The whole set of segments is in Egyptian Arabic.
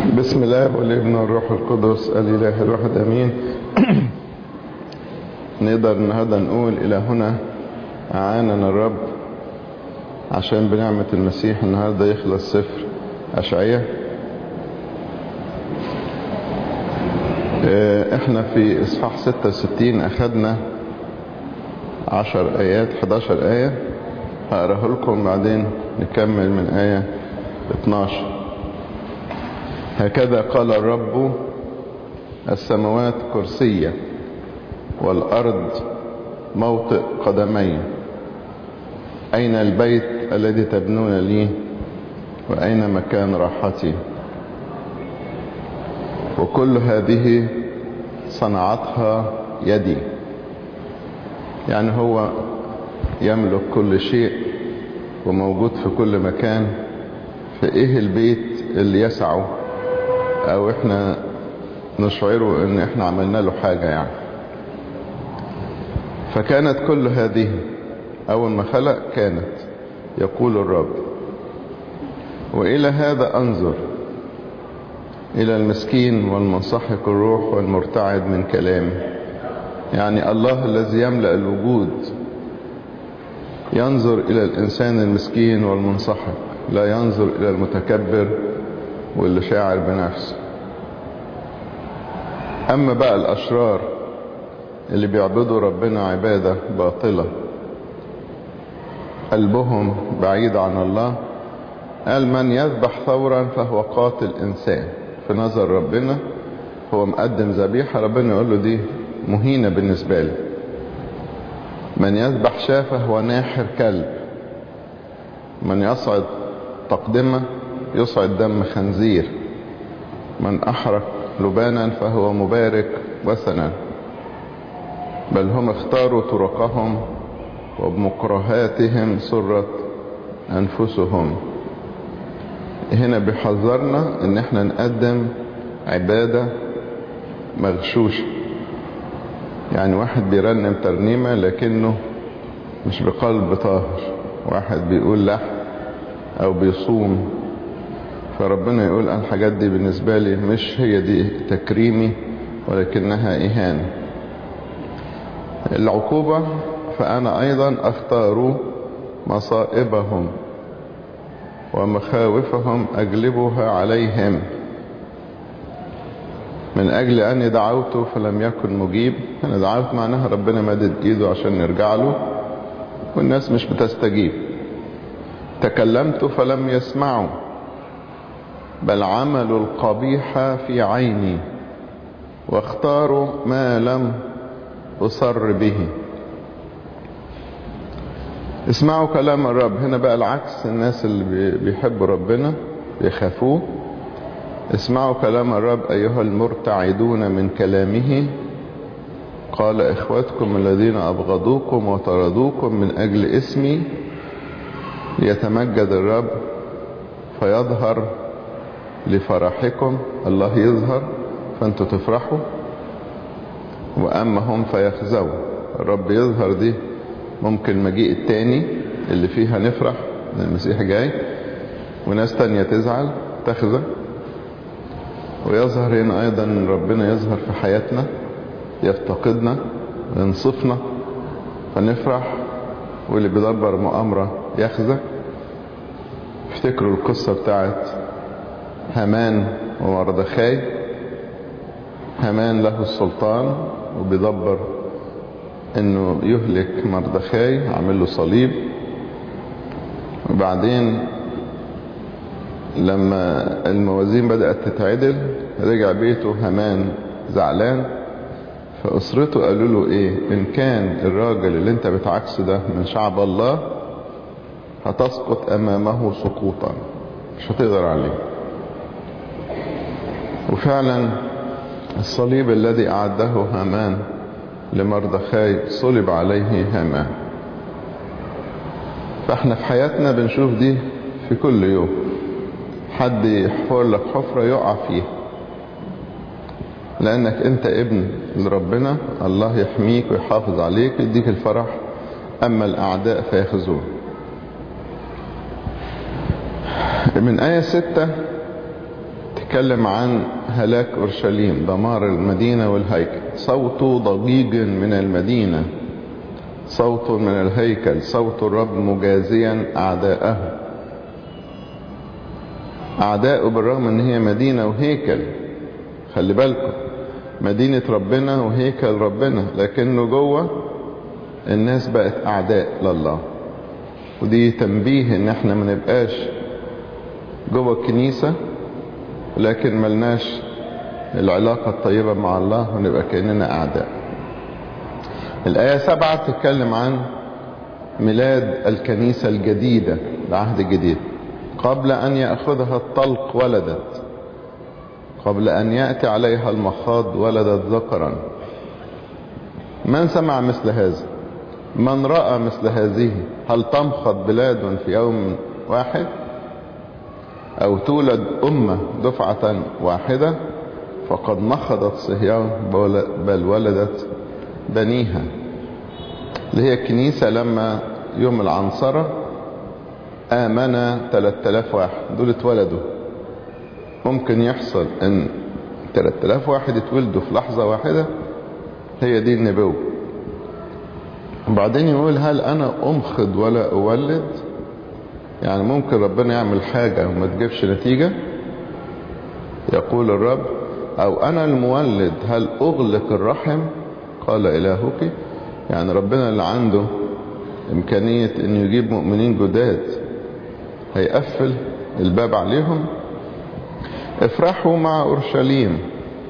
بسم الله والابن والروح القدس الاله الواحد امين نقدر النهارده نقول الى هنا اعاننا الرب عشان بنعمة المسيح النهارده يخلص سفر اشعية احنا في اصحاح 66 اخدنا 10 ايات 11 ايه هقراه لكم بعدين نكمل من ايه 12 هكذا قال الرب السماوات كرسية والأرض موطئ قدمي أين البيت الذي تبنون لي وأين مكان راحتي وكل هذه صنعتها يدي يعني هو يملك كل شيء وموجود في كل مكان فإيه البيت اللي يسعه او احنا نشعره ان احنا عملنا له حاجة يعني فكانت كل هذه اول ما خلق كانت يقول الرب والى هذا انظر الى المسكين والمنسحق الروح والمرتعد من كلامه يعني الله الذي يملأ الوجود ينظر الى الانسان المسكين والمنسحق لا ينظر الى المتكبر واللي شاعر بنفسه اما بقى الاشرار اللي بيعبدوا ربنا عبادة باطلة قلبهم بعيد عن الله قال من يذبح ثورا فهو قاتل انسان في نظر ربنا هو مقدم ذبيحة ربنا يقول له دي مهينة بالنسبة لي من يذبح شاة فهو ناحر كلب من يصعد تقدمه يصعد دم خنزير من أحرق لبانا فهو مبارك وثنا بل هم اختاروا طرقهم وبمكرهاتهم سرت أنفسهم هنا بيحذرنا ان احنا نقدم عبادة مغشوشة يعني واحد بيرنم ترنيمة لكنه مش بقلب طاهر واحد بيقول لحن او بيصوم فربنا يقول الحاجات دي بالنسبة لي مش هي دي تكريمي ولكنها إهانة العقوبة فأنا أيضا أختار مصائبهم ومخاوفهم أجلبها عليهم من أجل أني دعوت فلم يكن مجيب أنا دعوت معناها ربنا مدد إيده عشان نرجع له والناس مش بتستجيب تكلمت فلم يسمعوا بل عملوا القبيح في عيني واختاروا ما لم أصر به اسمعوا كلام الرب هنا بقى العكس الناس اللي بيحبوا ربنا بيخافوه اسمعوا كلام الرب أيها المرتعدون من كلامه قال إخوتكم الذين أبغضوكم وطردوكم من أجل اسمي ليتمجد الرب فيظهر لفرحكم الله يظهر فانتوا تفرحوا واما هم فيخزوا الرب يظهر دي ممكن مجيء التاني اللي فيها نفرح ان المسيح جاي وناس تانية تزعل تخزى ويظهر هنا ايضا ربنا يظهر في حياتنا يفتقدنا ينصفنا فنفرح واللي بيدبر مؤامرة يخزى افتكروا القصة بتاعت هامان ومردخاي هامان له السلطان وبيدبر انه يهلك مردخاي عامل له صليب وبعدين لما الموازين بدأت تتعدل رجع بيته هامان زعلان فأسرته قالوا له ايه ان كان الراجل اللي انت بتعكسه ده من شعب الله هتسقط امامه سقوطا مش هتقدر عليه وفعلا الصليب الذي أعده هامان لمردخاي صلب عليه هامان فاحنا في حياتنا بنشوف دي في كل يوم حد يحفر لك حفرة يقع فيها لأنك أنت ابن لربنا الله يحميك ويحافظ عليك يديك الفرح أما الأعداء فيخزون من آية ستة اتكلم عن هلاك أورشليم دمار المدينة والهيكل صوت ضجيج من المدينة صوت من الهيكل صوت الرب مجازيا أعداءه أعداءه بالرغم أن هي مدينة وهيكل خلي بالكم مدينة ربنا وهيكل ربنا لكنه جوه الناس بقت أعداء لله ودي تنبيه ان احنا ما نبقاش جوه الكنيسة لكن ملناش العلاقة الطيبة مع الله ونبقى كأننا أعداء الآية سبعة تتكلم عن ميلاد الكنيسة الجديدة العهد الجديد قبل أن يأخذها الطلق ولدت قبل أن يأتي عليها المخاض ولدت ذكرا من سمع مثل هذا من رأى مثل هذه هل تمخض بلاد في يوم واحد أو تولد أمة دفعة واحدة فقد نخضت صهيون بل ولدت بنيها اللي هي الكنيسة لما يوم العنصرة آمن 3000 واحد دول اتولدوا ممكن يحصل ان 3000 واحد يتولدوا في لحظة واحدة هي دي النبوة وبعدين يقول هل انا امخض ولا اولد يعني ممكن ربنا يعمل حاجة وما تجيبش نتيجة يقول الرب او انا المولد هل اغلق الرحم قال الهك يعني ربنا اللي عنده امكانية انه يجيب مؤمنين جداد هيقفل الباب عليهم افرحوا مع اورشليم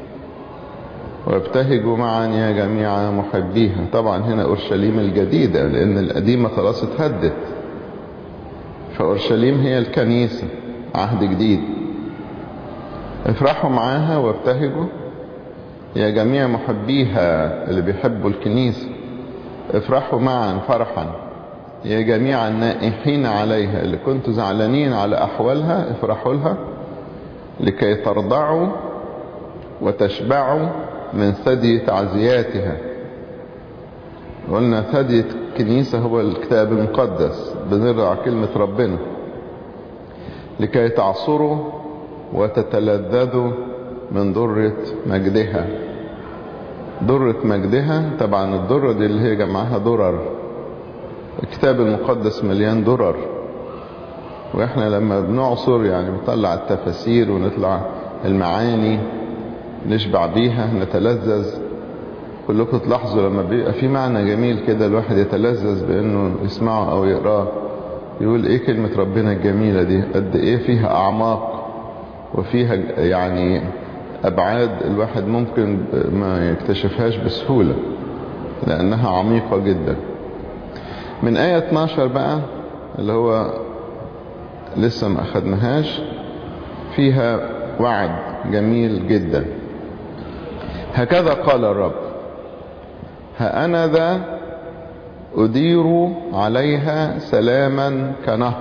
وابتهجوا معا يا جميع محبيها طبعا هنا اورشليم الجديدة لان القديمة خلاص اتهدت فاورشليم هي الكنيسة عهد جديد افرحوا معاها وابتهجوا يا جميع محبيها اللي بيحبوا الكنيسة افرحوا معا فرحا يا جميع النائحين عليها اللي كنتوا زعلانين على احوالها افرحوا لها لكي ترضعوا وتشبعوا من ثدي تعزياتها قلنا ثدي الكنيسة هو الكتاب المقدس بنرجع كلمة ربنا لكي تعصروا وتتلذذوا من درة مجدها درة مجدها طبعا الدرة دي اللي هي جمعها درر الكتاب المقدس مليان درر واحنا لما بنعصر يعني بنطلع التفاسير ونطلع المعاني نشبع بيها نتلذذ كلكم تلاحظوا لما بيبقى في معنى جميل كده الواحد يتلذذ بانه يسمعه او يقراه يقول ايه كلمة ربنا الجميلة دي قد ايه فيها اعماق وفيها يعني ابعاد الواحد ممكن ما يكتشفهاش بسهولة لانها عميقة جدا من آية 12 بقى اللي هو لسه ما أخدناهاش فيها وعد جميل جدا هكذا قال الرب ها أنا ذا أدير عليها سلاما كنهر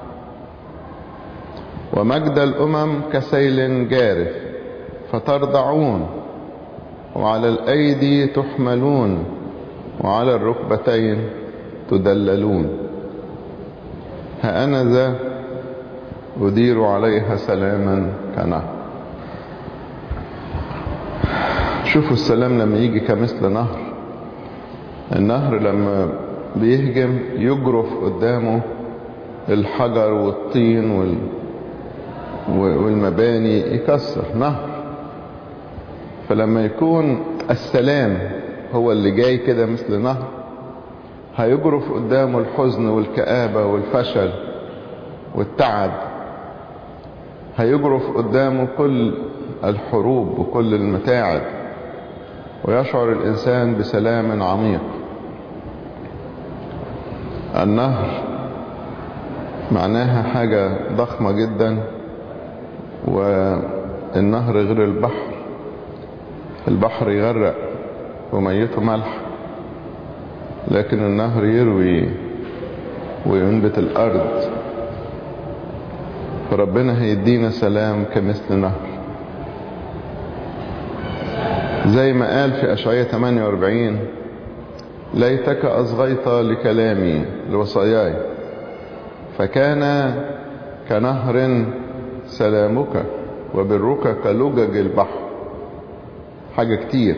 ومجد الأمم كسيل جارف فترضعون وعلى الأيدي تحملون وعلى الركبتين تدللون ها أنا ذا أدير عليها سلاما كنهر شوفوا السلام لما يجي كمثل نهر النهر لما بيهجم يجرف قدامه الحجر والطين وال... والمباني يكسر نهر فلما يكون السلام هو اللي جاي كده مثل نهر هيجرف قدامه الحزن والكآبة والفشل والتعب هيجرف قدامه كل الحروب وكل المتاعب ويشعر الإنسان بسلام عميق النهر معناها حاجة ضخمة جدا والنهر غير البحر البحر يغرق وميته ملح لكن النهر يروي وينبت الأرض فربنا هيدينا سلام كمثل نهر زي ما قال في أشعية 48 ليتك أصغيت لكلامي لوصاياي فكان كنهر سلامك وبرك كلجج البحر حاجة كتير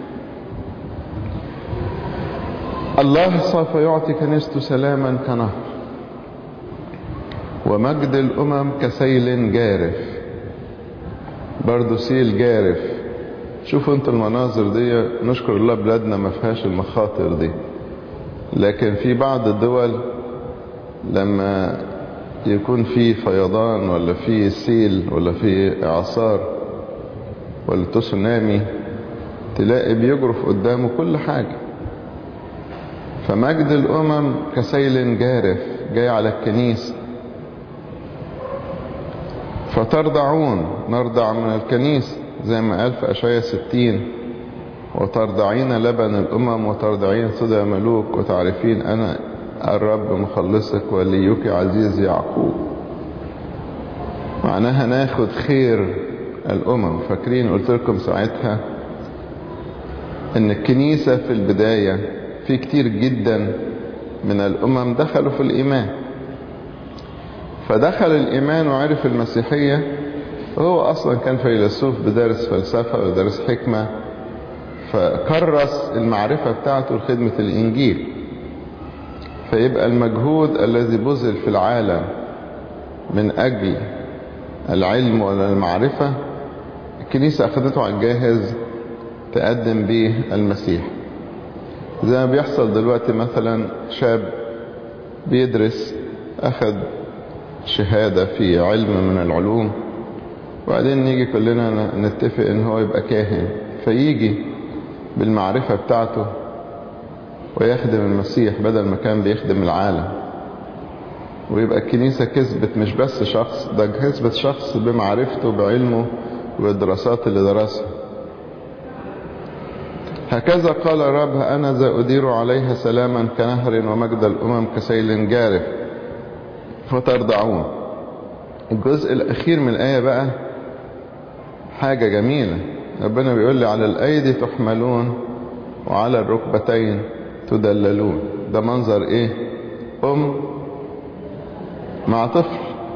الله سوف يعطي كنيسته سلاما كنهر ومجد الأمم كسيل جارف برضو سيل جارف شوفوا انتوا المناظر دي نشكر الله بلادنا ما فيهاش المخاطر دي لكن في بعض الدول لما يكون في فيضان ولا في سيل ولا في اعصار ولا تسونامي تلاقي بيجرف قدامه كل حاجة فمجد الأمم كسيل جارف جاي على الكنيسة فترضعون نرضع من الكنيسة زي ما قال في أشعية ستين وترضعين لبن الأمم وترضعين صدى ملوك وتعرفين أنا الرب مخلصك وليك عزيز يعقوب معناها ناخد خير الأمم فاكرين قلت لكم ساعتها ان الكنيسة في البداية في كتير جدا من الأمم دخلوا في الإيمان فدخل الإيمان وعرف المسيحية وهو أصلا كان فيلسوف بدارس فلسفة ودارس حكمة فكرس المعرفة بتاعته لخدمة الإنجيل فيبقى المجهود الذي بذل في العالم من أجل العلم ولا المعرفة الكنيسة أخذته على الجاهز تقدم به المسيح زي ما بيحصل دلوقتي مثلا شاب بيدرس أخذ شهادة في علم من العلوم وبعدين نيجي كلنا نتفق ان هو يبقى كاهن فيجي بالمعرفة بتاعته ويخدم المسيح بدل ما كان بيخدم العالم ويبقى الكنيسة كسبت مش بس شخص ده كسبت شخص بمعرفته بعلمه والدراسات اللي درسها هكذا قال الرب أنا ذا أدير عليها سلاما كنهر ومجد الأمم كسيل جارف فترضعون الجزء الأخير من الآية بقى حاجة جميلة ربنا بيقول لي على الأيدي تحملون وعلى الركبتين تدللون ده منظر ايه أم مع طفل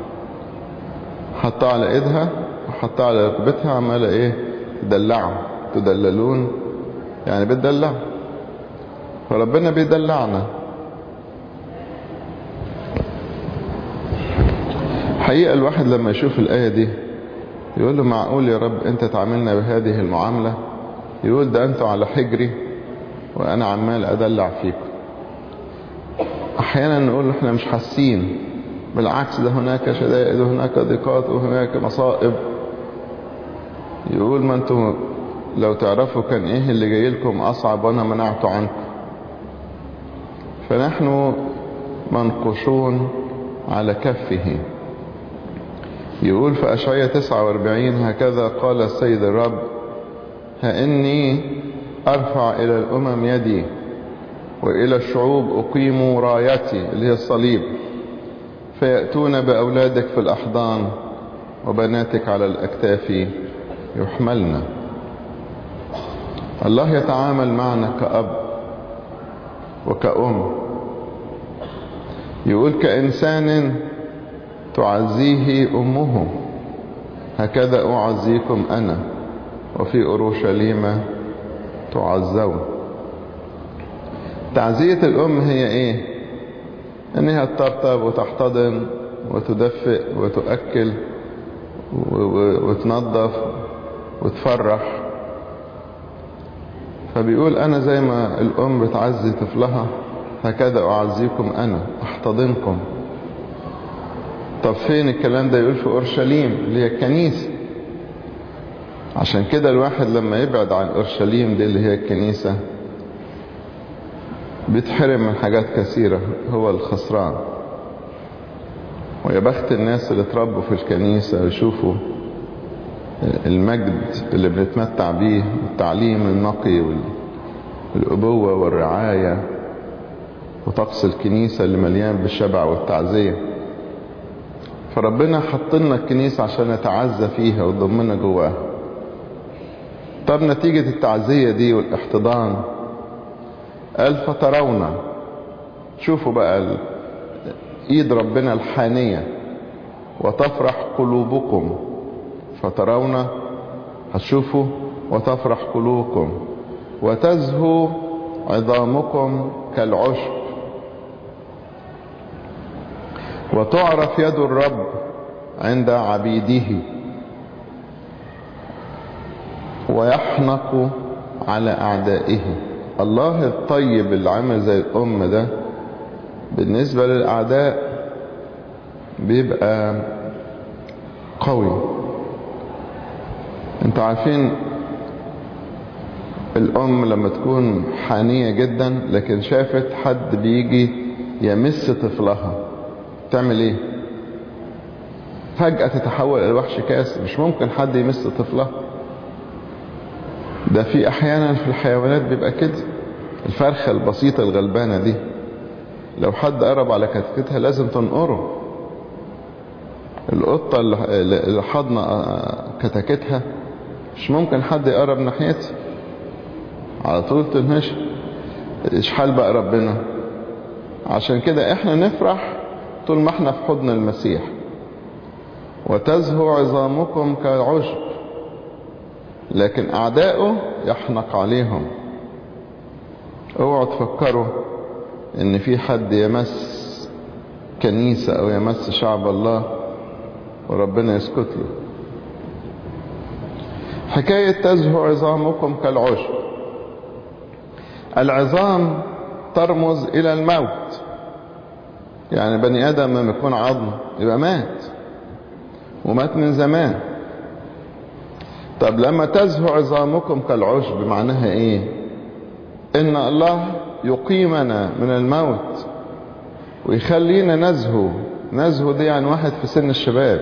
حطها على ايدها وحطها على ركبتها عمالة ايه تدلعه تدللون يعني بتدلع فربنا بيدلعنا حقيقة الواحد لما يشوف الآية دي يقول له معقول يا رب انت تعاملنا بهذه المعاملة يقول ده انتوا على حجري وانا عمال ادلع فيكم احيانا نقول احنا مش حاسين بالعكس ده هناك شدائد وهناك ضيقات وهناك مصائب يقول ما انتم لو تعرفوا كان ايه اللي جاي لكم اصعب وانا منعته عنكم فنحن منقشون على كفه يقول في أشعية 49 هكذا قال السيد الرب ها إني أرفع إلى الأمم يدي وإلى الشعوب أقيم رايتي اللي هي الصليب فيأتون بأولادك في الأحضان وبناتك على الأكتاف يحملن الله يتعامل معنا كأب وكأم يقول كإنسان تعزيه أمه هكذا أعزيكم أنا وفي أورشليم تعزون تعزية الأم هي إيه أنها تطبطب وتحتضن وتدفئ وتؤكل وتنظف وتفرح فبيقول أنا زي ما الأم بتعزي طفلها هكذا أعزيكم أنا أحتضنكم طب فين الكلام ده يقول في أورشليم اللي هي الكنيسة عشان كده الواحد لما يبعد عن أورشليم دي اللي هي الكنيسة بيتحرم من حاجات كثيرة هو الخسران ويا بخت الناس اللي اتربوا في الكنيسة يشوفوا المجد اللي بنتمتع بيه التعليم النقي والأبوة والرعاية وطقس الكنيسة اللي مليان بالشبع والتعزية فربنا حط لنا الكنيسة عشان نتعزى فيها وتضمنا جواها طب نتيجة التعزية دي والاحتضان قال فترون شوفوا بقى ايد ربنا الحانية وتفرح قلوبكم فترون هتشوفوا وتفرح قلوبكم وتزهو عظامكم كالعشب وتعرف يد الرب عند عبيده ويحنق على أعدائه الله الطيب اللي عامل زي الأم ده بالنسبة للأعداء بيبقى قوي انتوا عارفين الأم لما تكون حانية جدا لكن شافت حد بيجي يمس طفلها تعمل ايه فجأة تتحول إلى وحش كاس مش ممكن حد يمس طفلها ده في احيانا في الحيوانات بيبقى كده الفرخة البسيطة الغلبانة دي لو حد قرب على كتكتها لازم تنقره القطة اللي حضن كتكتها مش ممكن حد يقرب ناحيتها على طول تنهش اشحال بقى ربنا عشان كده احنا نفرح طول ما احنا في حضن المسيح وتزهو عظامكم كالعشب لكن اعداؤه يحنق عليهم اوعوا تفكروا ان في حد يمس كنيسة او يمس شعب الله وربنا يسكت له حكاية تزهو عظامكم كالعشب العظام ترمز الى الموت يعني بني ادم لما يكون عظم يبقى مات ومات من زمان طب لما تزهو عظامكم كالعشب معناها ايه ان الله يقيمنا من الموت ويخلينا نزهو نزهو دي يعني واحد في سن الشباب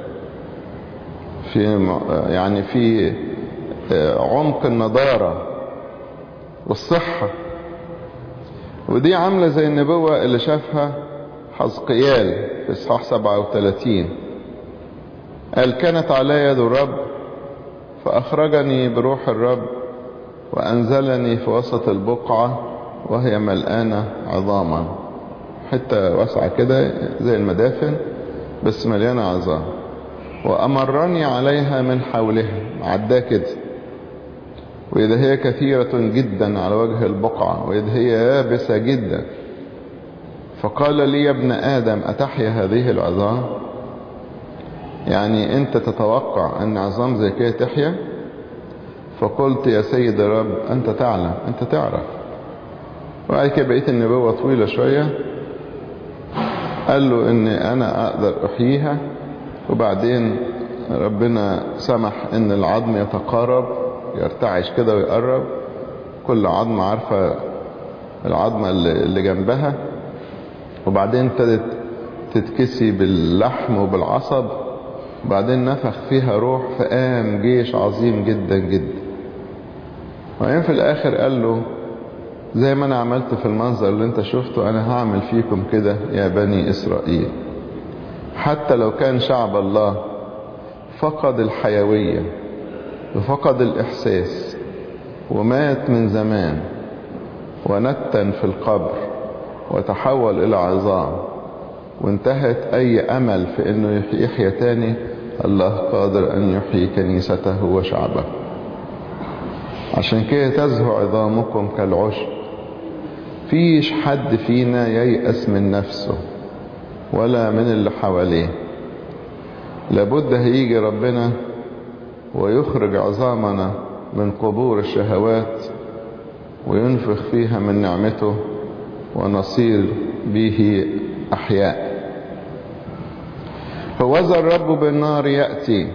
في يعني في عمق النضارة والصحة ودي عاملة زي النبوة اللي شافها حزقيال في اصحاح 37 قال كانت علي يد الرب فأخرجني بروح الرب وأنزلني في وسط البقعة وهي ملآنة عظاما حتة واسعة كده زي المدافن بس مليانة عظام وأمرني عليها من حولها عداه كده وإذا هي كثيرة جدا على وجه البقعة وإذا هي يابسة جدا فقال لي يا ابن آدم أتحيا هذه العظام يعني أنت تتوقع أن عظام زي كده تحيا فقلت يا سيد الرب أنت تعلم أنت تعرف وبعد كده بقيت النبوة طويلة شوية قال له ان انا اقدر احييها وبعدين ربنا سمح ان العظم يتقارب يرتعش كده ويقرب كل عظم عارفة العظمة اللي جنبها وبعدين ابتدت تتكسي باللحم وبالعصب وبعدين نفخ فيها روح فقام جيش عظيم جدا جدا وبعدين في الاخر قال له زي ما انا عملت في المنظر اللي انت شفته انا هعمل فيكم كده يا بني اسرائيل حتى لو كان شعب الله فقد الحيوية وفقد الاحساس ومات من زمان ونتن في القبر وتحول الى عظام وانتهت اي امل في انه يحيى تاني الله قادر ان يحيي كنيسته وشعبه عشان كده تزهو عظامكم كالعشب فيش حد فينا ييأس من نفسه ولا من اللي حواليه لابد هيجي ربنا ويخرج عظامنا من قبور الشهوات وينفخ فيها من نعمته ونصير به أحياء فوذا الرب بالنار يأتي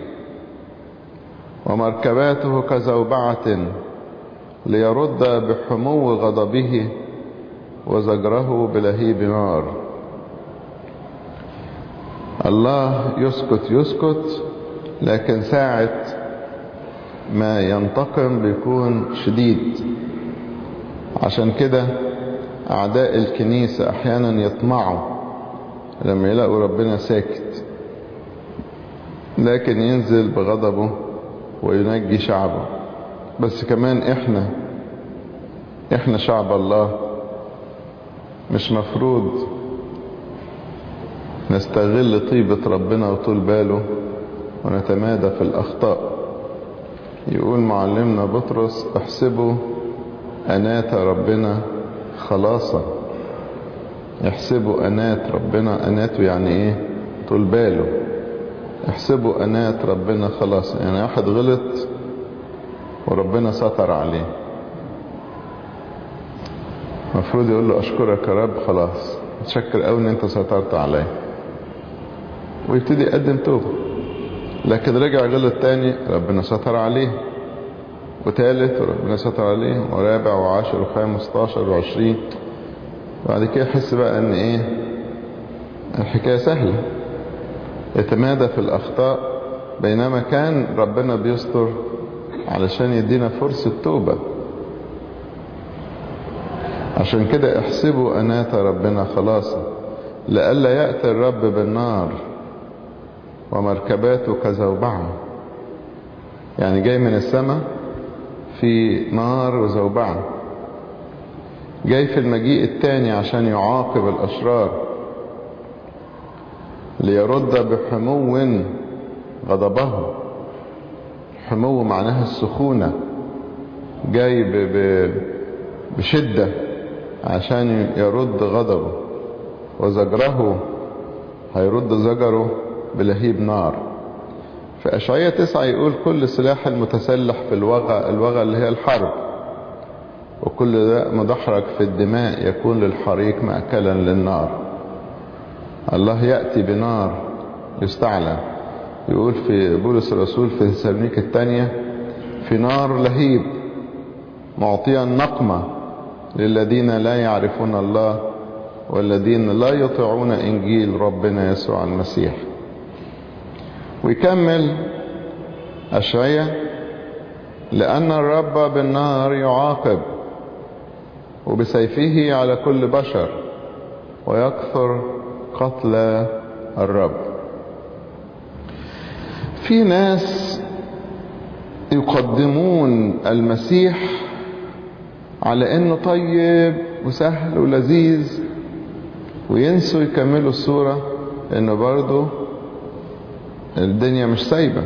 ومركباته كزوبعة ليرد بحمو غضبه وزجره بلهيب نار الله يسكت يسكت لكن ساعة ما ينتقم بيكون شديد عشان كده أعداء الكنيسة أحيانا يطمعوا لما يلاقوا ربنا ساكت لكن ينزل بغضبه وينجي شعبه بس كمان احنا احنا شعب الله مش مفروض نستغل طيبة ربنا وطول باله ونتمادى في الأخطاء يقول معلمنا بطرس احسبوا أنات ربنا خلاصا احسبوا أنات ربنا أناته يعني ايه طول باله احسبوا أنات ربنا خلاصا يعني واحد غلط وربنا ستر عليه المفروض يقول له اشكرك يا رب خلاص متشكر قوي ان انت سترت عليا ويبتدي يقدم توبه لكن رجع غلط تاني ربنا ستر عليه وتالت وربنا ستر عليه ورابع وعاشر وخامستاشر وعشرين بعد كده يحس بقى ان ايه الحكاية سهلة يتمادى في الاخطاء بينما كان ربنا بيستر علشان يدينا فرصة توبة عشان كده احسبوا أنات ربنا خلاصا لئلا يأتي الرب بالنار ومركباته كزوبعة يعني جاي من السماء في نار وزوبعة جاي في المجيء التاني عشان يعاقب الأشرار ليرد بحمو غضبه حمو معناها السخونة جاي ب... ب... بشدة عشان يرد غضبه وزجره هيرد زجره بلهيب نار في أشعية تسعة يقول كل سلاح المتسلح في الوغى الوغى اللي هي الحرب وكل ده مدحرج في الدماء يكون للحريق مأكلا للنار الله يأتي بنار يستعلن يقول في بولس الرسول في تسالونيك الثانية في نار لهيب معطيا نقمة للذين لا يعرفون الله والذين لا يطيعون إنجيل ربنا يسوع المسيح ويكمل أشعية لأن الرب بالنار يعاقب وبسيفه على كل بشر ويكثر قتل الرب في ناس يقدمون المسيح على انه طيب وسهل ولذيذ وينسوا يكملوا الصورة انه برضه الدنيا مش سايبة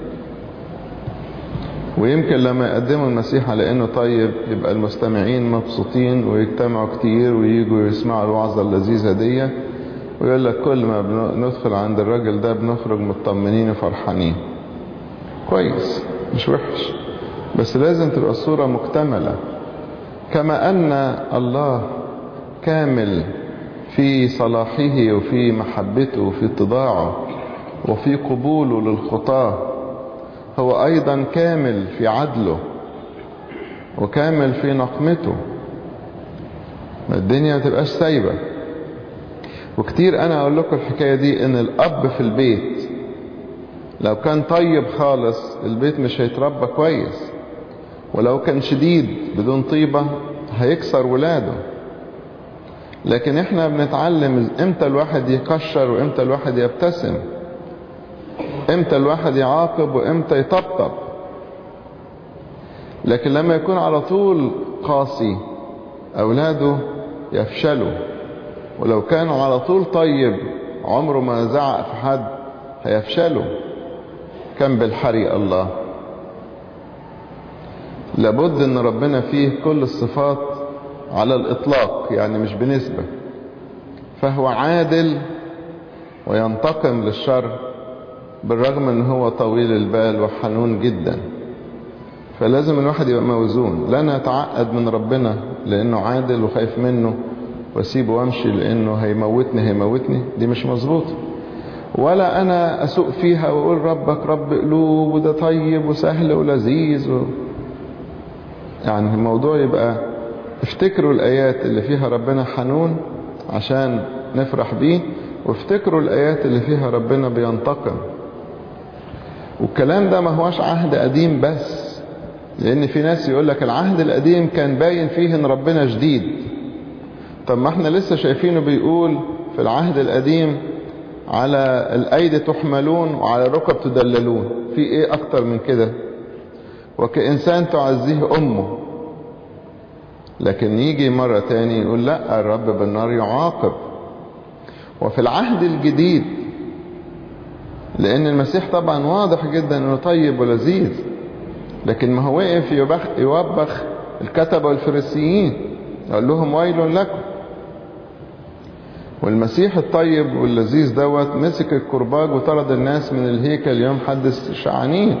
ويمكن لما يقدموا المسيح على انه طيب يبقى المستمعين مبسوطين ويجتمعوا كتير وييجوا يسمعوا الوعظة اللذيذة دي ويقول لك كل ما بندخل عند الراجل ده بنخرج مطمنين وفرحانين كويس مش وحش بس لازم تبقى الصورة مكتملة كما أن الله كامل في صلاحه وفي محبته وفي اتضاعه وفي قبوله للخطاة هو أيضا كامل في عدله وكامل في نقمته ما الدنيا ما تبقاش سايبة وكتير أنا أقول لكم الحكاية دي إن الأب في البيت لو كان طيب خالص البيت مش هيتربى كويس ولو كان شديد بدون طيبة هيكسر ولاده لكن احنا بنتعلم امتى الواحد يكشر وامتى الواحد يبتسم امتى الواحد يعاقب وامتى يطبطب لكن لما يكون على طول قاسي اولاده يفشلوا ولو كان على طول طيب عمره ما زعق في حد هيفشلوا كم بالحري الله لابد ان ربنا فيه كل الصفات على الاطلاق يعني مش بنسبة فهو عادل وينتقم للشر بالرغم ان هو طويل البال وحنون جدا فلازم الواحد يبقى موزون لا نتعقد من ربنا لانه عادل وخايف منه واسيبه وامشي لانه هيموتني هيموتني دي مش مظبوطه ولا انا اسوق فيها واقول ربك رب قلوب وده طيب وسهل ولذيذ و... يعني الموضوع يبقى افتكروا الايات اللي فيها ربنا حنون عشان نفرح بيه وافتكروا الايات اللي فيها ربنا بينتقم والكلام ده ما هوش عهد قديم بس لان في ناس يقول لك العهد القديم كان باين فيه ان ربنا شديد طب ما احنا لسه شايفينه بيقول في العهد القديم على الايدي تحملون وعلى الركب تدللون في ايه اكتر من كده وكإنسان تعزيه امه لكن يجي مرة تاني يقول لا الرب بالنار يعاقب وفي العهد الجديد لأن المسيح طبعا واضح جدا أنه طيب ولذيذ لكن ما هو وقف يوبخ, يوبخ الكتبة والفريسيين قال لهم ويل لكم والمسيح الطيب واللذيذ دوت مسك الكرباج وطرد الناس من الهيكل يوم حدث شعانين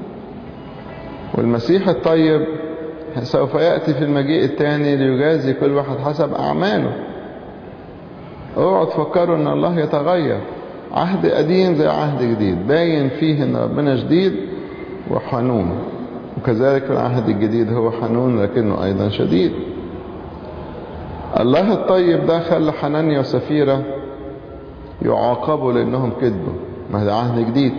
والمسيح الطيب سوف يأتي في المجيء الثاني ليجازي كل واحد حسب أعماله اوعوا تفكروا ان الله يتغير عهد قديم زي عهد جديد باين فيه ان ربنا شديد وحنون وكذلك العهد الجديد هو حنون لكنه ايضا شديد الله الطيب ده خلى حنانيا وسفيرة يعاقبوا لانهم كذبوا ما ده عهد جديد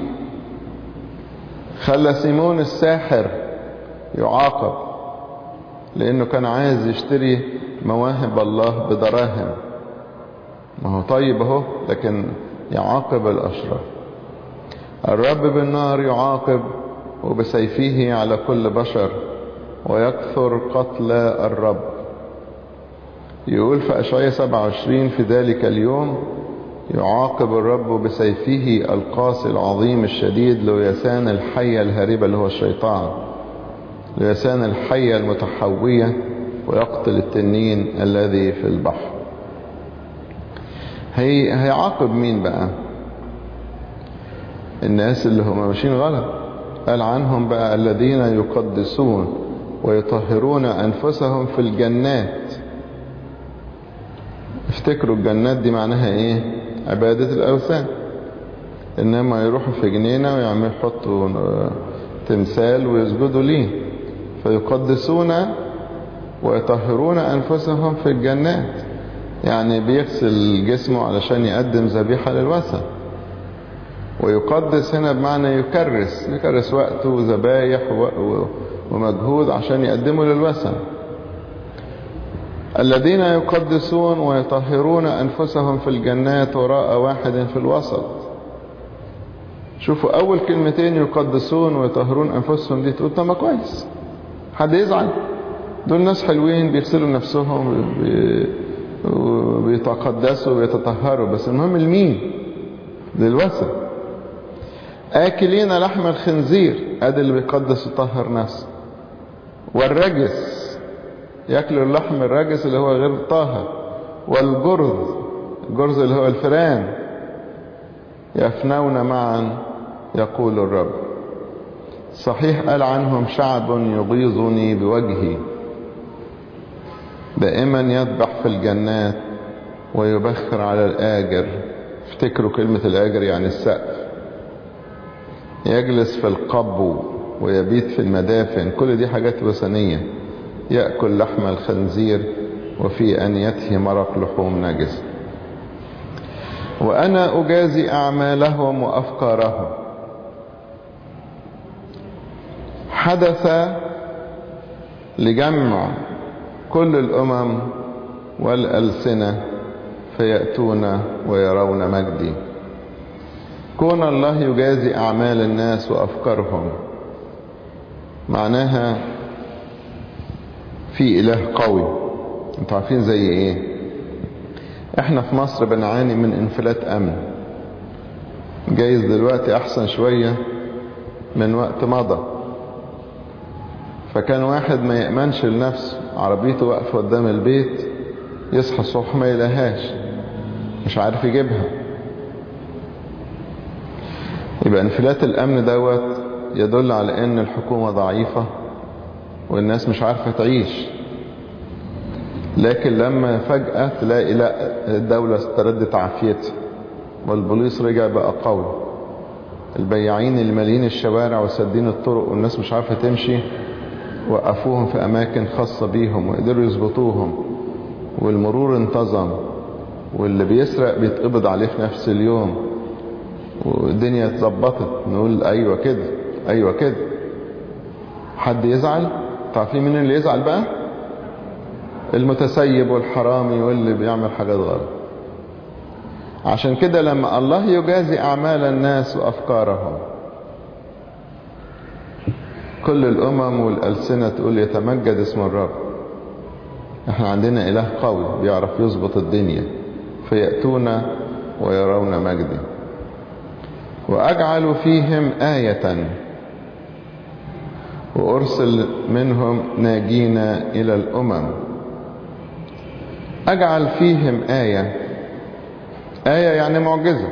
خلى سيمون الساحر يعاقب لانه كان عايز يشتري مواهب الله بدراهم ما هو طيب اهو لكن يعاقب الاشرار الرب بالنار يعاقب وبسيفه على كل بشر ويكثر قتل الرب يقول في أشعية 27 في ذلك اليوم يعاقب الرب بسيفه القاسي العظيم الشديد ليسان الحية الهاربة اللي هو الشيطان ليسان الحية المتحوية ويقتل التنين الذي في البحر هي هيعاقب مين بقى الناس اللي هم ماشيين غلط قال عنهم بقى الذين يقدسون ويطهرون أنفسهم في الجنات افتكروا الجنات دي معناها ايه عبادة الأوثان إنما يروحوا في جنينة ويعملوا يحطوا تمثال ويسجدوا ليه فيقدسون ويطهرون أنفسهم في الجنات يعني بيغسل جسمه علشان يقدم ذبيحة للوثن ويقدس هنا بمعنى يكرس يكرس وقته وذبايح ومجهود عشان يقدمه للوثن الذين يقدسون ويطهرون أنفسهم في الجنات وراء واحد في الوسط شوفوا أول كلمتين يقدسون ويطهرون أنفسهم دي تقول طب كويس حد يزعل دول ناس حلوين بيغسلوا نفسهم وبيتقدسوا ويتطهروا بس المهم لمين للوثن آكلين لحم الخنزير ادي اللي بيقدس ويطهر نفسه والرجس ياكلوا اللحم الرجس اللي هو غير طاهر والجرز الجرز اللي هو الفران يفنون معا يقول الرب صحيح قال عنهم شعب يغيظني بوجهي دائما يذبح في الجنات ويبخر على الآجر افتكروا كلمة الآجر يعني السقف يجلس في القبو ويبيت في المدافن كل دي حاجات وثنية يأكل لحم الخنزير وفي أنيته مرق لحوم نجس وأنا أجازي أعمالهم وأفكارهم حدث لجمع كل الأمم والألسنة فيأتون ويرون مجدي كون الله يجازي أعمال الناس وأفكارهم معناها في إله قوي انتوا عارفين زي ايه احنا في مصر بنعاني من انفلات امن جايز دلوقتي احسن شوية من وقت مضى فكان واحد ما يأمنش لنفسه عربيته واقفة قدام البيت يصحى الصبح ما يلاقيهاش مش عارف يجيبها يبقى انفلات الامن دوت يدل على ان الحكومة ضعيفة والناس مش عارفة تعيش لكن لما فجأة تلاقي لا الدولة استردت عافيتها والبوليس رجع بقى قوي البياعين اللي مالين الشوارع وسدين الطرق والناس مش عارفة تمشي وقفوهم في أماكن خاصة بيهم وقدروا يظبطوهم والمرور انتظم واللي بيسرق بيتقبض عليه في نفس اليوم والدنيا اتظبطت نقول أيوة كده أيوة كده حد يزعل تعرفين مين اللي يزعل بقى المتسيب والحرامي واللي بيعمل حاجات غلط عشان كده لما الله يجازي أعمال الناس وأفكارهم كل الأمم والألسنة تقول يتمجد اسم الرب احنا عندنا إله قوي بيعرف يظبط الدنيا فيأتون ويرون مجدي وأجعل فيهم آية وأرسل منهم ناجين إلى الأمم أجعل فيهم آية آية يعني معجزة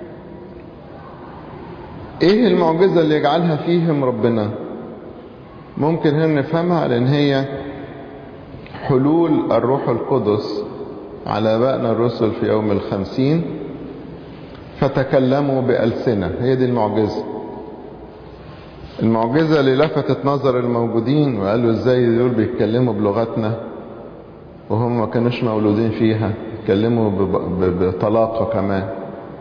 إيه المعجزة اللي يجعلها فيهم ربنا ممكن هنا نفهمها لأن هي حلول الروح القدس على بأنا الرسل في يوم الخمسين فتكلموا بألسنة هي دي المعجزة المعجزة اللي لفتت نظر الموجودين وقالوا ازاي دول بيتكلموا بلغتنا وهم ما كانوش مولودين فيها يتكلموا بطلاقة كمان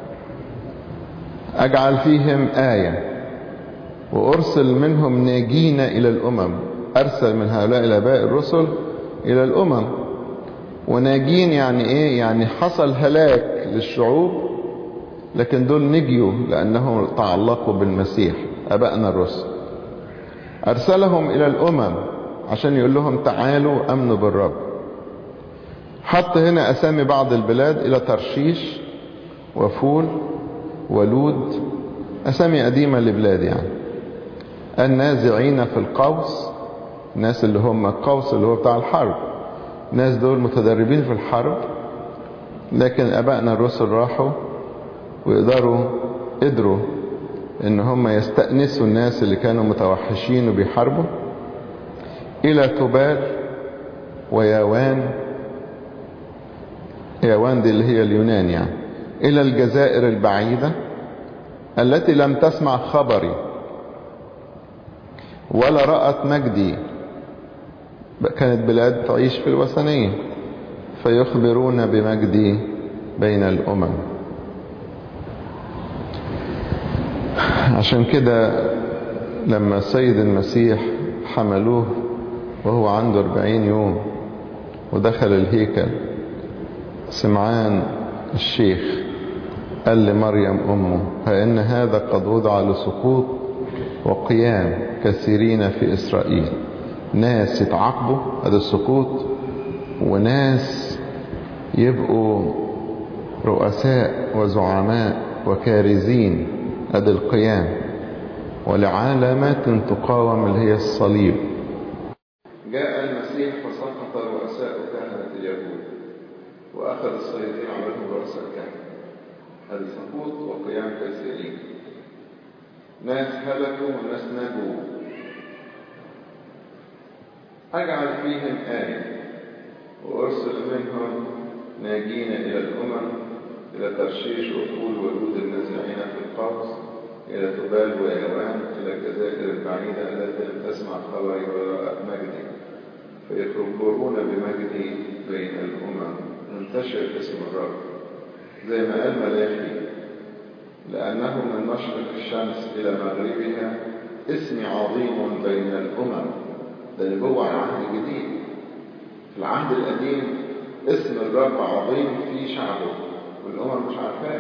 أجعل فيهم آية وأرسل منهم ناجين إلى الأمم أرسل من هؤلاء الآباء الرسل إلى الأمم وناجين يعني إيه يعني حصل هلاك للشعوب لكن دول نجيوا لأنهم تعلقوا بالمسيح أبائنا الرسل أرسلهم إلى الأمم عشان يقول لهم تعالوا أمنوا بالرب حط هنا أسامي بعض البلاد إلى ترشيش وفول ولود أسامي قديمة لبلاد يعني النازعين في القوس الناس اللي هم القوس اللي هو بتاع الحرب ناس دول متدربين في الحرب لكن أبائنا الرسل راحوا ويقدروا قدروا ان هم يستأنسوا الناس اللي كانوا متوحشين وبيحاربوا الى تبال وياوان ياوان دي اللي هي اليونان يعني الى الجزائر البعيدة التي لم تسمع خبري ولا رأت مجدي كانت بلاد تعيش في الوثنية فيخبرون بمجدي بين الأمم عشان كده لما السيد المسيح حملوه وهو عنده أربعين يوم ودخل الهيكل سمعان الشيخ قال لمريم أمه فإن هذا قد وضع لسقوط وقيام كثيرين في إسرائيل ناس يتعاقبوا هذا السقوط وناس يبقوا رؤساء وزعماء وكارزين ادي القيام ولعلامات تقاوم اللي هي الصليب جاء المسيح فسقط رؤساء كهنة اليهود وأخذ الصيدين عملهم رؤساء كهنة هذا سقوط وقيام كثيرين ناس هلكوا وناس نجوا أجعل فيهم آية وأرسل منهم ناجين إلى الأمم إلى ترشيش وطول ولود النازعين في القوس إلى تبال ويوان إلى الجزائر البعيدة التي لم تسمع خبري ولا رأت مجدي فيخبرون بمجدي بين الأمم انتشر اسم الرب زي ما قال ملاخي لأنه من مشرق الشمس إلى مغربها اسم عظيم بين الأمم ده نبوة عن العهد الجديد في العهد القديم اسم الرب عظيم في شعبه والأمم مش عارفاه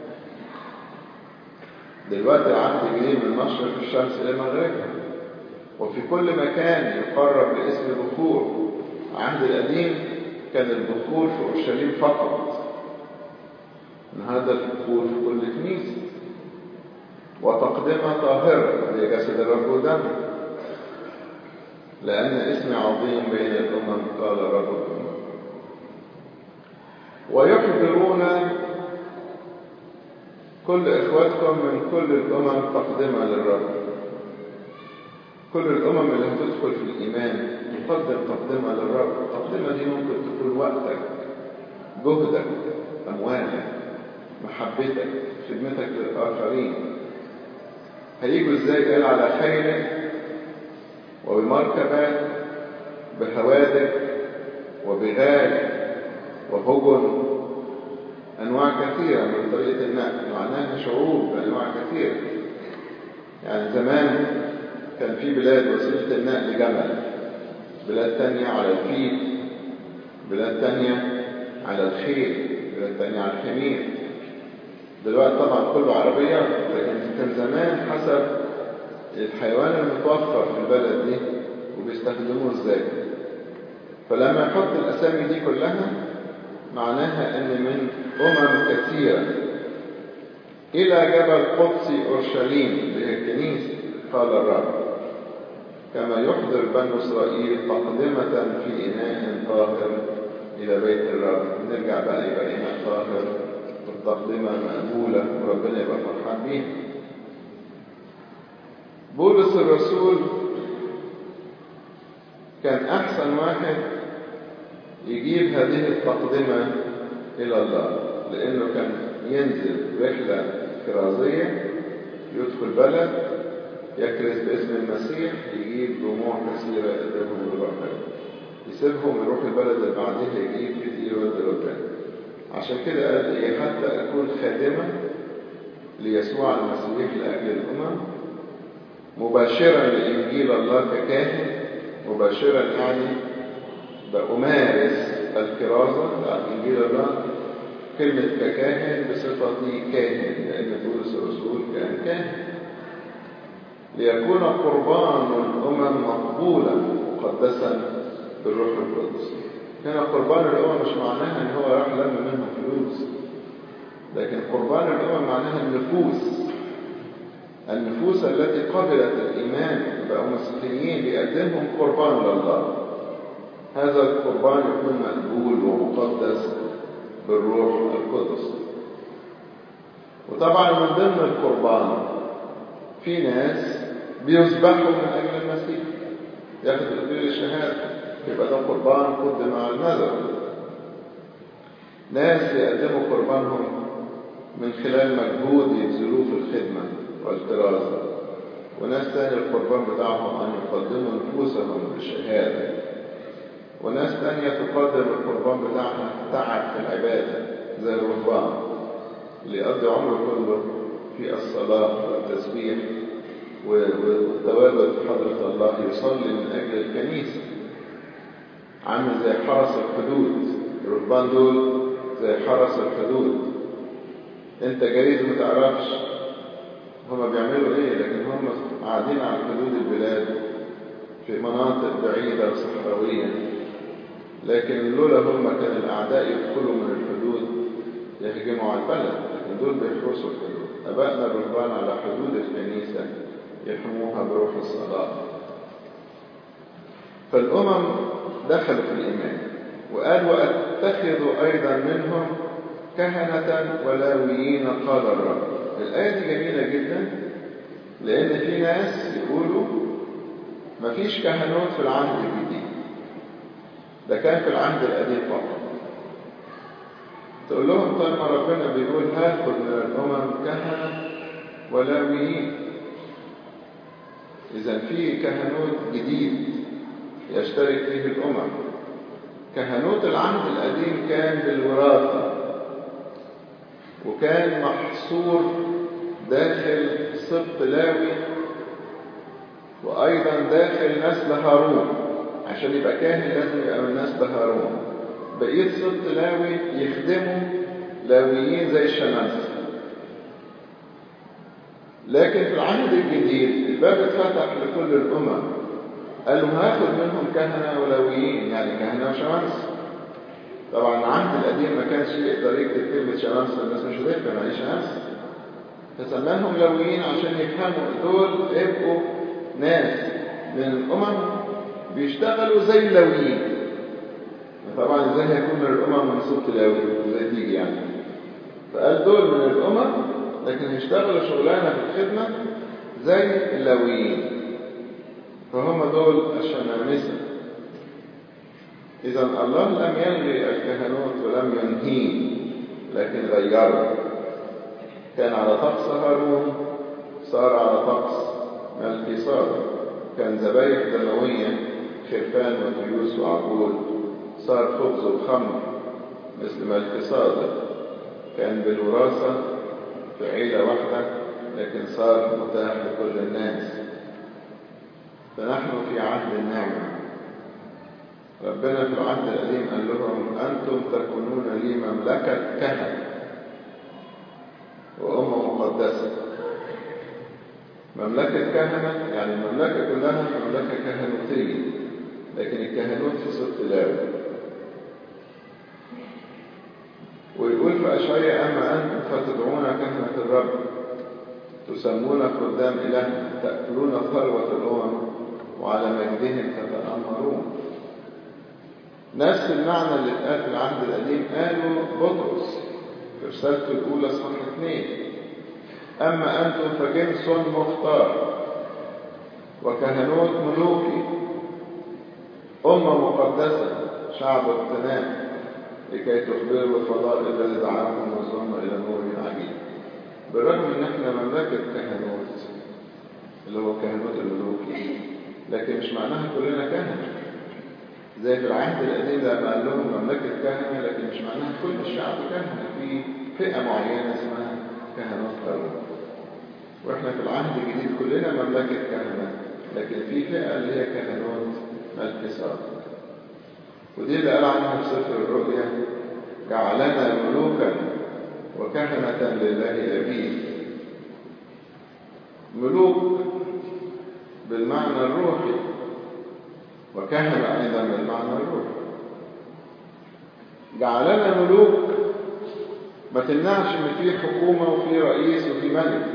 دلوقتي العهد الجديد من مشرق الشمس إلى مغربها وفي كل مكان يقرب لاسم بخور العهد القديم كان البخور في أورشليم فقط النهارده البخور في كل كنيسة وتقدمة طاهرة هي جسد الرب ودمه لأن اسم عظيم بين الأمم قال رب الأمم ويحضرون كل إخواتكم من كل الأمم تقدمة للرب كل الأمم اللي هتدخل في الإيمان تقدم تقدمة للرب التقدمة دي ممكن تكون وقتك جهدك أموالك محبتك خدمتك للآخرين هيجوا ازاي قال على خيل وبمركبات بحوادث وبغال وهجن أنواع كثيرة من طريقة النقل معناها شعوب بأنواع كثيرة يعني زمان كان في بلاد وسيلة النقل جمل بلاد تانية على الفيل بلاد تانية على الخيل بلاد تانية على الحمير دلوقتي طبعا كله عربية لكن كان زمان حسب الحيوان المتوفر في البلد دي وبيستخدموه ازاي فلما يحط الأسامي دي كلها معناها ان من أمم كثيرة إلى جبل قدسي أورشليم اللي هي الكنيسة قال الرب كما يحضر بنو إسرائيل تقدمة في إناء طاهر إلى بيت الرب نرجع بقى يبقى إناء طاهر والتقدمة مقبولة وربنا يبقى فرحان بيها بولس الرسول كان أحسن واحد يجيب هذه التقدمة إلى الله لأنه كان ينزل رحلة كرازية يدخل بلد يكرز باسم المسيح يجيب جموع كثيرة يقدمهم لربنا يسيبهم يروح البلد اللي بعدها يجيب كتير يودي ربنا عشان كده قال ايه حتى اكون خادمة ليسوع المسيح لاجل الامم مباشرا لانجيل الله ككاهن مباشرا يعني بأمارس الكرازة بتاعت انجيل الله كلمة ككاهن بصفتي كاهن لأن بولس الرسول كان كاهن ليكون قربان الأمم مقبولا مقدسا بالروح القدس هنا قربان الأمم مش معناها إن هو راح لم منهم فلوس لكن قربان الأمم معناها النفوس النفوس التي قبلت الإيمان بقوا مسيحيين بيقدمهم قربان لله هذا القربان يكون مقبول ومقدس بالروح القدس وطبعا من ضمن القربان في ناس بيذبحوا من أجل المسيح ياخد إقليل الشهادة يبقى ده قربان قدم على النذر ناس يقدموا قربانهم من خلال مجهود يبذلوه في الخدمة والكرازة وناس تاني القربان بتاعهم أن يقدموا نفوسهم بالشهادة وناس تانية تقدم القربان بتاعها تعب في العبادة زي الرهبان اللي يقضي عمره كله في الصلاة والتسبيح والتواجد في حضرة الله يصلي من أجل الكنيسة عامل زي حرس الحدود الرهبان دول زي حرس الحدود انت جريد ما تعرفش هما بيعملوا ايه لكن هم قاعدين على حدود البلاد في مناطق بعيدة وصحراوية لكن لولا هم كان الأعداء يدخلوا من الحدود يهجموا على البلد لكن دول بيحرسوا الحدود أبائنا الرهبان على حدود الكنيسة يحموها بروح الصلاة فالأمم دخلوا في الإيمان وقال وأتخذ أيضا منهم كهنة ولاويين قال الرب الآية دي جميلة جدا لأن في ناس يقولوا مفيش كهنوت في العهد الجديد ده كان في العهد القديم فقط تقول لهم طيب ما ربنا بيقول هاخد من الأمم كهنة ولاويين إذا في كهنوت جديد يشترك فيه الأمم كهنوت العهد القديم كان بالوراثة وكان محصور داخل سبط لاوي وأيضا داخل نسل هارون عشان يبقى كاهن لازم يبقى من نسل هارون بقية سبط لاوي يخدموا لاويين زي الشمس لكن في العهد الجديد الباب اتفتح لكل الأمم قالوا هاخد منهم كهنة ولاويين يعني كهنة وشمس طبعا العهد القديم ما كانش يقدر يكتب كلمة شمس الناس مش هتفهم يعني شمس فسماهم لاويين عشان يفهموا دول يبقوا ناس من الأمم بيشتغلوا زي اللاويين طبعا ازاي هيكون من الأمم من صوت لاوي ازاي تيجي يعني فقال دول من الأمم لكن هيشتغلوا شغلانة في الخدمة زي اللاويين فهم دول الشمامسة إذا الله لم يلغي الكهنوت ولم ينهيه لكن غيره كان على طقس هارون صار على طقس ملكي صادق كان ذبايح دموية خرفان وتيوس وعقول صار خبز وخمر مثل ملكي صادق كان بالوراثة في عيلة واحدة لكن صار متاح لكل الناس فنحن في عهد النعمة ربنا في العهد القديم قال لهم أنتم تكونون لي مملكة كهنة وأمة مقدسة مملكة كهنة يعني المملكة كلها مملكة كهنوتية لكن الكهنوت في ست لاوي ويقول في أشعية أما أنتم فتدعون كهنة الرب تسمون خدام إله تأكلون ثروة الأمم وعلى مجدهم تتأمرون نفس المعنى اللي اتقال في العهد القديم قاله بطرس في رسالته الأولى صح اثنين أما أنتم فجنس مختار وكهنوت ملوكي أمة مقدسة شعب اغتنام لكي تخبروا الفضائل الذي دعاكم وصلنا إلى نور عجيب بالرغم ان احنا مملكة كهنوت اللي هو كهنوت الملوكي لكن مش معناها كلنا كهنة زي في العهد القديم لما قال لهم مملكة كهنة لكن مش معناها كل الشعب كهنة في فئة معينة اسمها كهنوت قلب واحنا في العهد الجديد كلنا مملكة كهنة لكن في فئة اللي هي كهنوت ملك صادق ودي اللي قال عنها في سفر الرؤيا جعلنا ملوكا وكهنة لله أبيه ملوك بالمعنى الروحي وكهنة أيضا بالمعنى الروحي جعلنا ملوك ما تمنعش ان في حكومة وفي رئيس وفي ملك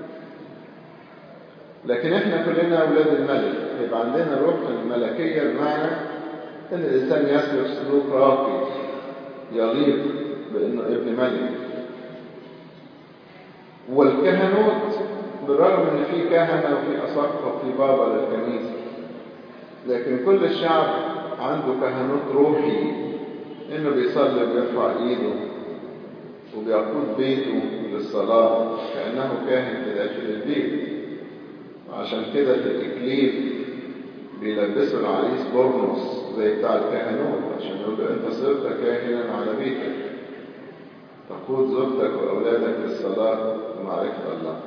لكن احنا كلنا اولاد الملك يبقى عندنا روح الملكية بمعنى ان الانسان يسلك سلوك راقي يليق بانه ابن ملك والكهنوت بالرغم ان في كهنة وفي اساقفة وفي بابا للكنيسة لكن كل الشعب عنده كهنوت روحي انه بيصلي وبيرفع ايده وبيقود بيته للصلاة كأنه كاهن في داخل البيت وعشان كده في الإكليل بيلبسوا العريس بورنوس زي بتاع الكهنوت عشان يقول له أنت صرت كاهنا على بيتك تقود زوجتك وأولادك للصلاة ومعرفة الله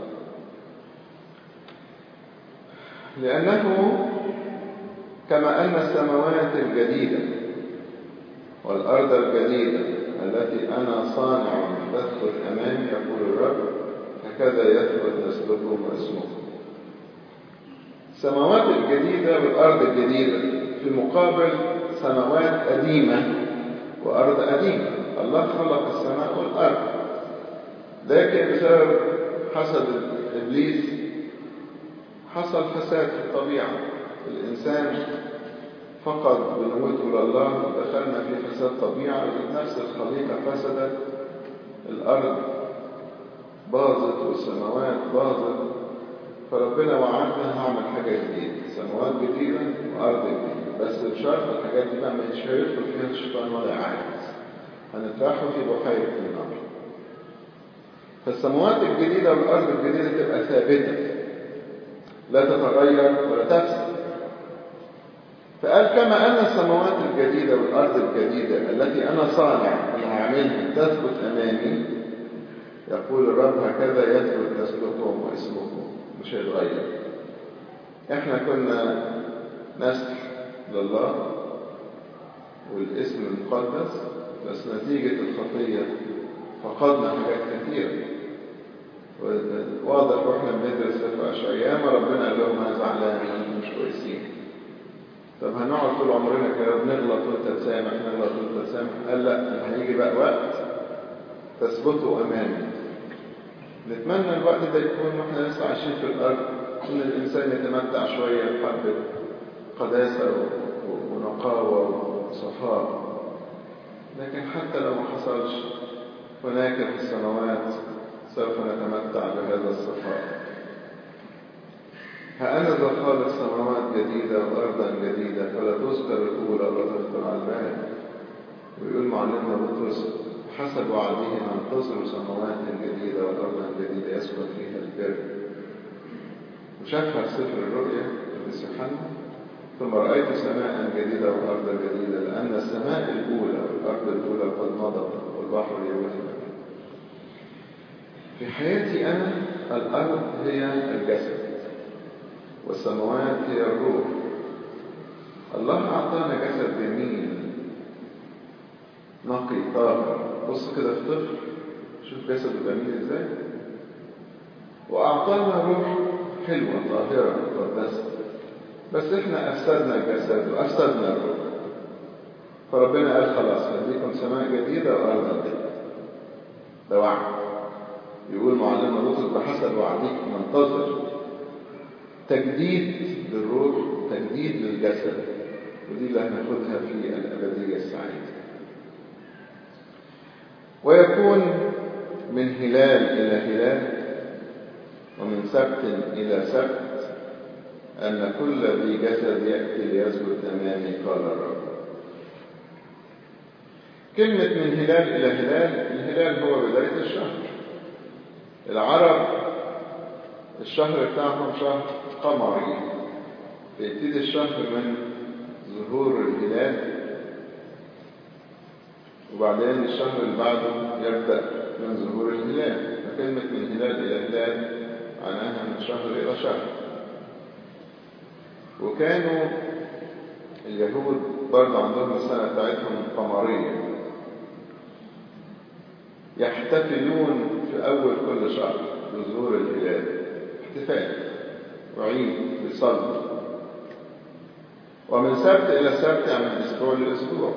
لأنه كما أن السماوات الجديدة والأرض الجديدة التي أنا صانع تدخل أمامي يقول الرب هكذا يثبت نسلكم واسمكم السماوات الجديدة والأرض الجديدة في مقابل سماوات قديمة وأرض قديمة الله خلق السماء والأرض لكن بسبب حسد إبليس حصل فساد في الطبيعة الإنسان فقد بنوته لله دخلنا في فساد طبيعة نفس الخليقة فسدت الأرض باظت والسماوات باظت فربنا وعدنا هعمل حاجة جديدة سماوات جديدة وأرض جديدة بس بشرط الحاجات دي بقى مش هيدخل فيها الشيطان ولا عايز هنتراحوا في بحيرة النار فالسماوات الجديدة والأرض الجديدة تبقى ثابتة لا تتغير ولا تفسد فقال كما أن السماوات الجديدة والأرض الجديدة التي أنا صانع أنا هعملها تثبت أمامي يقول الرب هكذا يثبت نسلكم واسمكم مش هيتغير احنا كنا نسل لله والاسم المقدس بس نتيجة الخطية فقدنا حاجات كثيرة واضح واحنا بندرس في أشعياء ما ربنا قال لهم انا زعلان انتم مش كويسين طب هنقعد طول عمرنا كده بنغلط وانت تسامح نغلط وانت تسامح قال لا هيجي بقى وقت تثبتوا امامي نتمنى الوقت ده يكون واحنا لسه عايشين في الارض ان الانسان يتمتع شويه بحبه قداسه ونقاوه وصفاء لكن حتى لو ما حصلش هناك في السماوات سوف نتمتع بهذا الصفاء فأنا ذا خالق سماوات جديدة وأرضا جديدة فلا تذكر الأولى ولا تذكر على البال ويقول معلمنا بطرس حسب وعده ننتظر سماوات جديدة وأرضا جديدة يسكن فيها البر وشافها في سفر الرؤيا في يوحنا ثم رأيت سماء جديدة وأرضا جديدة لأن السماء الأولى والأرض الأولى قد مضت والبحر يوجد في حياتي أنا الأرض هي الجسد والسماوات هي الروح الله أعطانا جسد جميل نقي طاهر بص كده في طفل شوف جسده جميل ازاي وأعطانا روح حلوة طاهرة مقدسة بس احنا أفسدنا الجسد وأفسدنا الروح فربنا قال خلاص هديكم سماء جديدة وأرض جديدة ده وعد يقول معلمنا بطرس بحسب وعديك ننتظر تجديد للروح تجديد للجسد ودي اللي هناخدها في الأبدية السعيدة ويكون من هلال إلى هلال ومن سبت إلى سبت أن كل ذي جسد يأتي ليسجد أمامي قال الرب كلمة من هلال إلى هلال الهلال هو بداية الشهر العرب الشهر بتاعهم شهر قمري بيبتدي الشهر من ظهور الهلال وبعدين الشهر اللي بعده يبدأ من ظهور الهلال فكلمة من هلال إلى هلال معناها من شهر إلى شهر وكانوا اليهود برضه عندهم السنة بتاعتهم قمرية يحتفلون في أول كل شهر بظهور الهلال احتفال وعيد بيصلوا ومن سبت إلى سبت يعني من أسبوع لأسبوع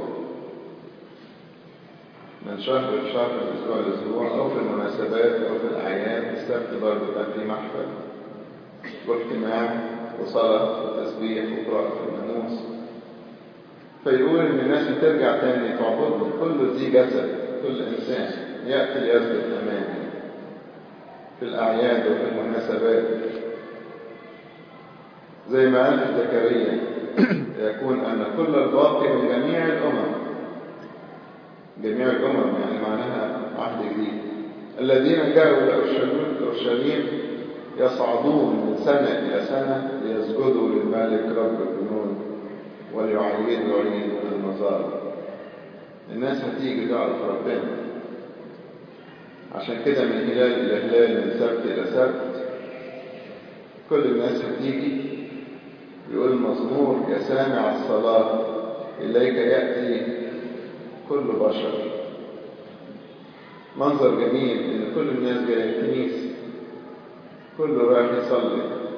من شهر لشهر من أسبوع لأسبوع أو في المناسبات أو في الأعياد السبت برضه كان في محفل واجتماع وصلاة وتسبيح وقراءة في الناموس فيقول إن الناس بترجع تاني تعبد كل ذي جسد كل إنسان يأتي ليسجد أمامي في الأعياد وفي المناسبات زي ما قال في زكريا يكون أن كل الباقي من جميع الأمم جميع الأمم يعني معناها عهد جديد الذين جاءوا إلى أورشليم يصعدون من سنة إلى سنة ليسجدوا للملك رب الجنود وليعيدوا عيد المزار الناس هتيجي تعرف ربنا عشان كده من هلال إلى هلال من سبت إلى سبت كل الناس هتيجي يقول المزمور يا سامع الصلاة إليك يأتي كل بشر منظر جميل إن كل الناس جاية الكنيسة كله رايح يصلي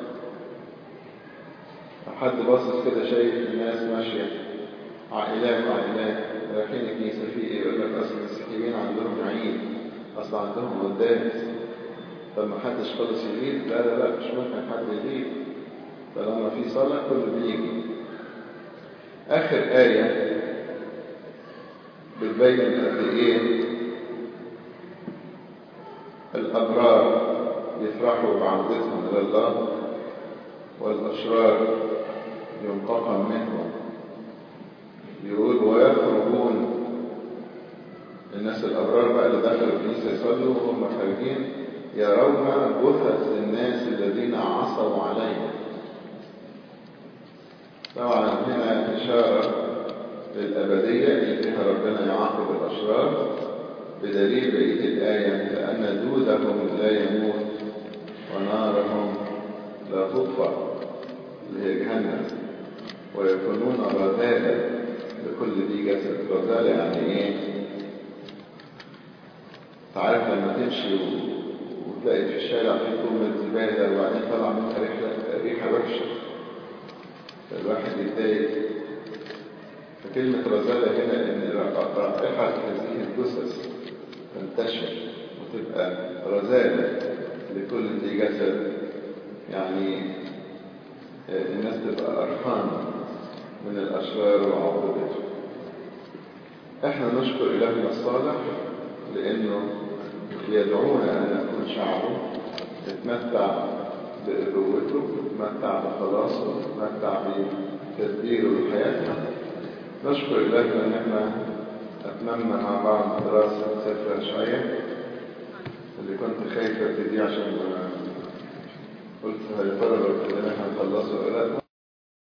حد باصص كده شايف الناس ماشية عائلات وعائلات رايحين الكنيسة في ايه يقول لك اصل المسيحيين عندهم عيد اصل عندهم قداس طب ما حدش خالص يغيب لا لا لا مش ممكن حد يغيب طالما في صلاة كله بيجي آخر آية بتبين قد إيه الأبرار يفرحوا بعودتهم إلى الله والأشرار ينتقم منهم يقول ويخرجون الناس الأبرار بقى اللي دخلوا الكنيسة يصلوا وهم خارجين يرون جثث الناس الذين عصوا عليهم طبعا هنا إشارة للأبدية اللي فيها ربنا يعاقب الأشرار بدليل بقية الآية لأن دودهم لا يموت ونارهم لا تطفأ اللي هي جهنم ويكونون رذالة لكل ذي جسد رذالة يعني ايه؟ تعرف لما تمشي وتلاقي في الشارع في كومة زبالة وبعدين طلع منها ريحة ريحة وحشة فالواحد يتضايق فكلمة رذالة هنا إن رائحة هذه الجثث تنتشر وتبقى رذالة لكل ذي جسد يعني الناس تبقى قرفانة من الأشرار وعقوبته احنا نشكر إلهنا الصالح لأنه يدعونا أن نكون شعبه يتمتع بأبوته يتمتع بخلاصه يتمتع بتدبيره لحياتنا نشكر إلهنا أن احنا أتممنا مع بعض دراسة سفر أشعياء اللي كنت خايفة ابتدي عشان قلت يا ترى